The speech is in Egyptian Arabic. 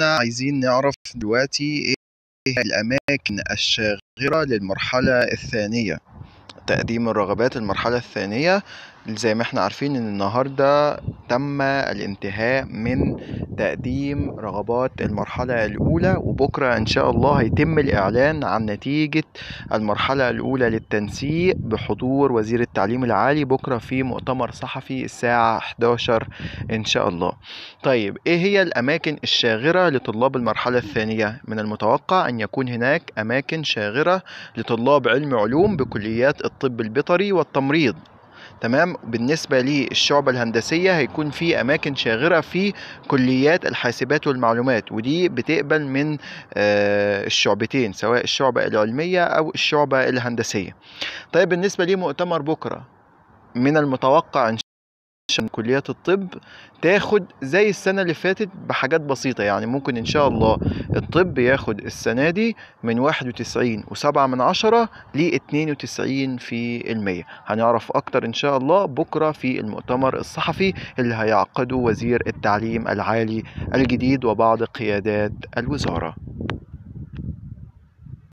عايزين نعرف دلوقتي إيه الأماكن الشاغرة للمرحلة الثانية تقديم الرغبات المرحلة الثانية زي ما احنا عارفين ان النهاردة تم الانتهاء من تقديم رغبات المرحلة الأولى وبكرة إن شاء الله هيتم الإعلان عن نتيجة المرحلة الأولى للتنسيق بحضور وزير التعليم العالي بكرة في مؤتمر صحفي الساعة 11 إن شاء الله طيب إيه هي الأماكن الشاغرة لطلاب المرحلة الثانية؟ من المتوقع أن يكون هناك أماكن شاغرة لطلاب علم علوم بكليات الطب البيطري والتمريض تمام بالنسبة للشعبة الهندسية هيكون في أماكن شاغرة في كليات الحاسبات والمعلومات ودي بتقبل من آه، الشعبتين سواء الشعبة العلمية أو الشعبة الهندسية طيب بالنسبة لمؤتمر بكرة من المتوقع إن عشان كليات الطب تاخد زي السنة اللي فاتت بحاجات بسيطة يعني ممكن إن شاء الله الطب ياخد السنة دي من واحد وتسعين وسبعة من عشرة لاتنين وتسعين في المية هنعرف أكتر إن شاء الله بكرة في المؤتمر الصحفي اللي هيعقده وزير التعليم العالي الجديد وبعض قيادات الوزارة